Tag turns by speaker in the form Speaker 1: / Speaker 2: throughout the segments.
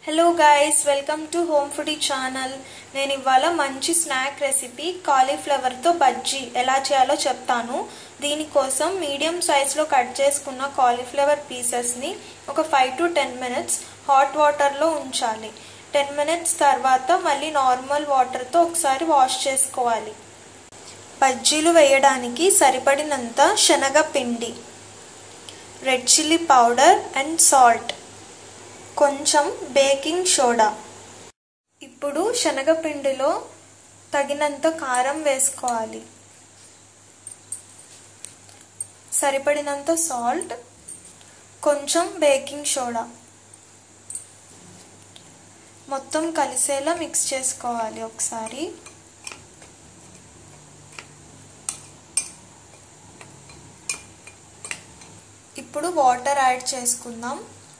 Speaker 1: hello guys welcome to home foodie channel నేను ఇవాళ మంచి స్నాక్ రెసిపీ కాలీఫ్లవర్తో బజ్జీ ఎలా చేయాలో చెప్తాను దీనికోసం మీడియం సైజ్లో కట్ చేసుకున్న కాలీఫ్లవర్ పీసెస్ని ఒక five to ten minutes hot వాటర్లో ఉంచాలి టెన్ మినిట్స్ తర్వాత మళ్ళీ నార్మల్ వాటర్తో ఒకసారి వాష్ చేసుకోవాలి బజ్జీలు వేయడానికి సరిపడినంత శనగపిండి red chilli powder and salt కొంచెం బేకింగ్ సోడా ఇప్పుడు శనగపిండిలో తగినంత కారం వేసుకోవాలి సరిపడినంత సాల్ట్ కొంచెం బేకింగ్ సోడా మొత్తం కలిసేలా మిక్స్ చేసుకోవాలి ఒకసారి ఇప్పుడు వాటర్ యాడ్ చేసుకుందాం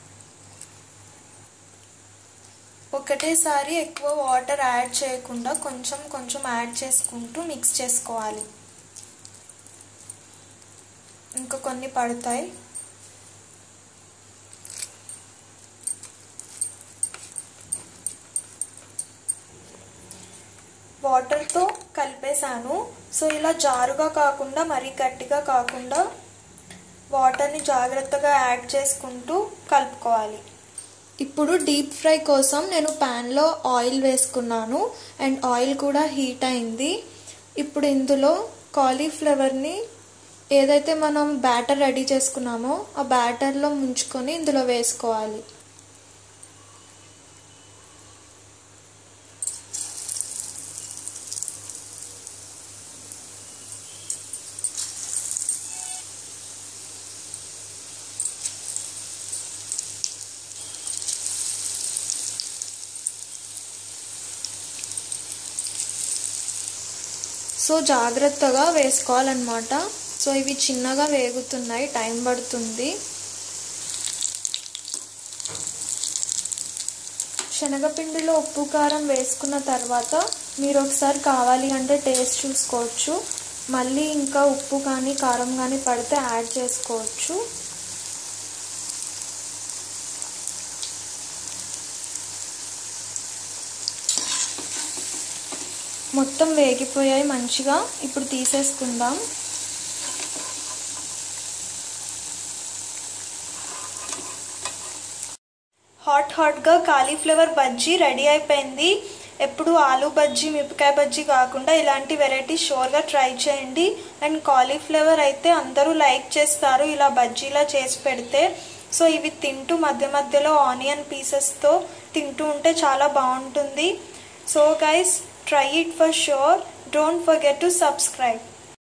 Speaker 1: ఒకటేసారి ఎక్కువ వాటర్ యాడ్ చేయకుండా కొంచెం కొంచెం యాడ్ చేసుకుంటూ మిక్స్ చేసుకోవాలి ఇంకా కొన్ని పడతాయి వాటర్తో కలిపేశాను సో ఇలా జారుగా కాకుండా మరీ గట్టిగా కాకుండా వాటర్ని జాగ్రత్తగా యాడ్ చేసుకుంటూ కలుపుకోవాలి ఇప్పుడు డీప్ ఫ్రై కోసం నేను ప్యాన్లో ఆయిల్ వేసుకున్నాను అండ్ ఆయిల్ కూడా హీట్ అయింది ఇప్పుడు ఇందులో కాలీఫ్లవర్ని ఏదైతే మనం బ్యాటర్ రెడీ చేసుకున్నామో ఆ బ్యాటర్లో ముంచుకొని ఇందులో వేసుకోవాలి సో జాగ్రత్తగా వేసుకోవాలన్నమాట సో ఇవి చిన్నగా వేగుతున్నాయి టైం పడుతుంది శనగపిండిలో ఉప్పు కారం వేసుకున్న తర్వాత మీరు ఒకసారి కావాలి అంటే టేస్ట్ చూసుకోవచ్చు మళ్ళీ ఇంకా ఉప్పు కానీ కారం కానీ పడితే యాడ్ చేసుకోవచ్చు మొత్తం వేగిపోయాయి మంచిగా ఇప్పుడు తీసేసుకుందాం హాట్ హాట్గా కాలీఫ్లవర్ బజ్జీ రెడీ అయిపోయింది ఎప్పుడు ఆలు బజ్జీ మిరపకాయ బజ్జీ కాకుండా ఇలాంటి వెరైటీ షోర్గా ట్రై చేయండి అండ్ కాలీఫ్లవర్ అయితే అందరూ లైక్ చేస్తారు ఇలా బజ్జీలా చేసి పెడితే సో ఇవి తింటూ మధ్య మధ్యలో ఆనియన్ పీసెస్తో తింటూ ఉంటే చాలా బాగుంటుంది so guys try it for sure don't forget to subscribe